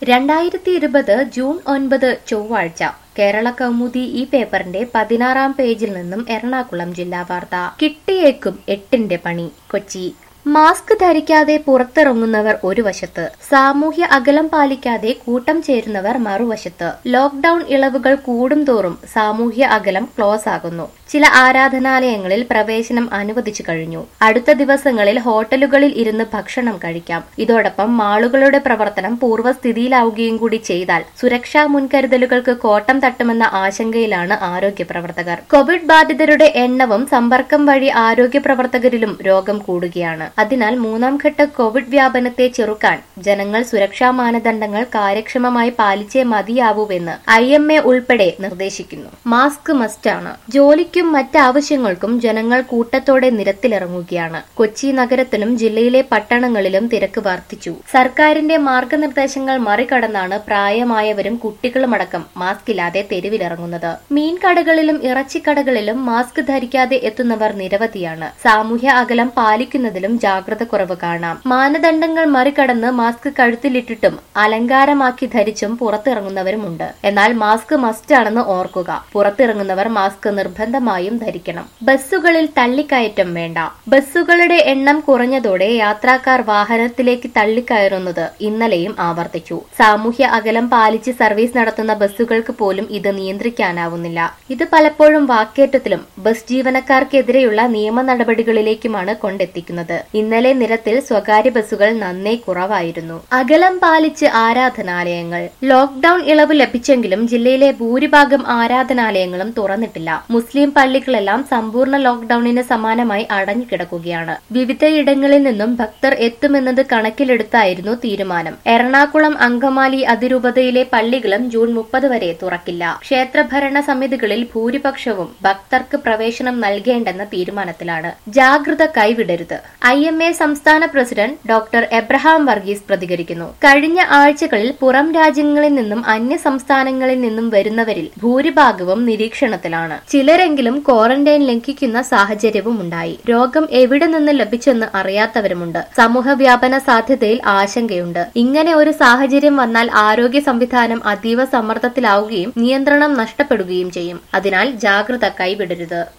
രണ്ടായിരത്തി ഇരുപത് ജൂൺ ഒൻപത് ചൊവ്വാഴ്ച കേരള കൗമുദി ഈ പേപ്പറിന്റെ പതിനാറാം പേജിൽ നിന്നും എറണാകുളം ജില്ലാ വാർത്ത കിട്ടിയേക്കും എട്ടിന്റെ പണി കൊച്ചി മാസ്ക് ധരിക്കാതെ പുറത്തിറങ്ങുന്നവർ ഒരു വശത്ത് സാമൂഹ്യ അകലം പാലിക്കാതെ കൂട്ടം ചേരുന്നവർ മറുവശത്ത് ലോക്ഡൌൺ ഇളവുകൾ കൂടുംതോറും സാമൂഹ്യ അകലം ക്ലോസ് ആകുന്നു ചില ആരാധനാലയങ്ങളിൽ പ്രവേശനം അനുവദിച്ചു കഴിഞ്ഞു അടുത്ത ദിവസങ്ങളിൽ ഹോട്ടലുകളിൽ ഇരുന്ന് ഭക്ഷണം കഴിക്കാം ഇതോടൊപ്പം മാളുകളുടെ പ്രവർത്തനം പൂർവ്വസ്ഥിതിയിലാവുകയും കൂടി ചെയ്താൽ സുരക്ഷാ മുൻകരുതലുകൾക്ക് കോട്ടം തട്ടുമെന്ന ആശങ്കയിലാണ് ആരോഗ്യ പ്രവർത്തകർ കോവിഡ് ബാധിതരുടെ എണ്ണവും സമ്പർക്കം വഴി ആരോഗ്യ പ്രവർത്തകരിലും രോഗം കൂടുകയാണ് അതിനാൽ മൂന്നാം ഘട്ട കോവിഡ് വ്യാപനത്തെ ചെറുക്കാൻ ജനങ്ങൾ സുരക്ഷാ മാനദണ്ഡങ്ങൾ കാര്യക്ഷമമായി പാലിച്ചേ മതിയാവൂവെന്ന് ഐ എം എ ഉൾപ്പെടെ നിർദ്ദേശിക്കുന്നു മാസ്ക് മസ്റ്റാണ് ജോലിക്കും മറ്റാവശ്യങ്ങൾക്കും ജനങ്ങൾ കൂട്ടത്തോടെ നിരത്തിലിറങ്ങുകയാണ് കൊച്ചി നഗരത്തിലും ജില്ലയിലെ പട്ടണങ്ങളിലും തിരക്ക് വർദ്ധിച്ചു സർക്കാരിന്റെ മാർഗനിർദ്ദേശങ്ങൾ മറികടന്നാണ് പ്രായമായവരും കുട്ടികളുമടക്കം മാസ്ക് ഇല്ലാതെ തെരുവിലിറങ്ങുന്നത് മീൻകടകളിലും ഇറച്ചിക്കടകളിലും മാസ്ക് ധരിക്കാതെ എത്തുന്നവർ നിരവധിയാണ് സാമൂഹ്യ അകലം പാലിക്കുന്നതിലും ജാഗ്രത കുറവ് കാണാം മാനദണ്ഡങ്ങൾ മറികടന്ന് മാസ്ക് കഴുത്തിലിട്ടിട്ടും അലങ്കാരമാക്കി ധരിച്ചും പുറത്തിറങ്ങുന്നവരുമുണ്ട് എന്നാൽ മാസ്ക് മസ്റ്റാണെന്ന് ഓർക്കുക പുറത്തിറങ്ങുന്നവർ മാസ്ക് നിർബന്ധമായും ധരിക്കണം ബസ്സുകളിൽ തള്ളിക്കയറ്റം വേണ്ട ബസ്സുകളുടെ എണ്ണം കുറഞ്ഞതോടെ യാത്രക്കാർ വാഹനത്തിലേക്ക് തള്ളിക്കയറുന്നത് ഇന്നലെയും ആവർത്തിച്ചു സാമൂഹ്യ അകലം പാലിച്ച് സർവീസ് നടത്തുന്ന ബസ്സുകൾക്ക് പോലും ഇത് നിയന്ത്രിക്കാനാവുന്നില്ല ഇത് പലപ്പോഴും വാക്കേറ്റത്തിലും ബസ് ജീവനക്കാർക്കെതിരെയുള്ള നിയമ നടപടികളിലേക്കുമാണ് കൊണ്ടെത്തിക്കുന്നത് ഇന്നലെ നിരത്തിൽ സ്വകാര്യ ബസ്സുകൾ നന്നേ കുറവായിരുന്നു അകലം പാലിച്ച് ആരാധനാലയങ്ങൾ ലോക്ഡൌൺ ഇളവ് ലഭിച്ചെങ്കിലും ജില്ലയിലെ ഭൂരിഭാഗം ആരാധനാലയങ്ങളും തുറന്നിട്ടില്ല മുസ്ലിം പള്ളികളെല്ലാം സമ്പൂർണ്ണ ലോക്ഡൌണിന് സമാനമായി അടഞ്ഞുകിടക്കുകയാണ് വിവിധയിടങ്ങളിൽ നിന്നും ഭക്തർ എത്തുമെന്നത് കണക്കിലെടുത്തായിരുന്നു തീരുമാനം എറണാകുളം അങ്കമാലി അതിരൂപതയിലെ പള്ളികളും ജൂൺ മുപ്പത് വരെ തുറക്കില്ല ക്ഷേത്രഭരണ സമിതികളിൽ ഭൂരിപക്ഷവും ഭക്തർക്ക് പ്രവേശനം നൽകേണ്ടെന്ന തീരുമാനത്തിലാണ് ജാഗ്രത കൈവിടരുത് ഐ എം എ സംസ്ഥാന പ്രസിഡന്റ് ഡോക്ടർ എബ്രഹാം വർഗീസ് പ്രതികരിക്കുന്നു കഴിഞ്ഞ ആഴ്ചകളിൽ പുറം രാജ്യങ്ങളിൽ നിന്നും അന്യ സംസ്ഥാനങ്ങളിൽ നിന്നും വരുന്നവരിൽ ഭൂരിഭാഗവും നിരീക്ഷണത്തിലാണ് ചിലരെങ്കിലും ക്വാറന്റൈൻ ലംഘിക്കുന്ന സാഹചര്യവും ഉണ്ടായി രോഗം എവിടെ നിന്ന് ലഭിച്ചെന്ന് അറിയാത്തവരുമുണ്ട് സമൂഹ വ്യാപന സാധ്യതയിൽ ആശങ്കയുണ്ട് ഇങ്ങനെ ഒരു സാഹചര്യം വന്നാൽ ആരോഗ്യ സംവിധാനം അതീവ സമ്മർദ്ദത്തിലാവുകയും നിയന്ത്രണം നഷ്ടപ്പെടുകയും ചെയ്യും അതിനാൽ ജാഗ്രത കൈവിടരുത്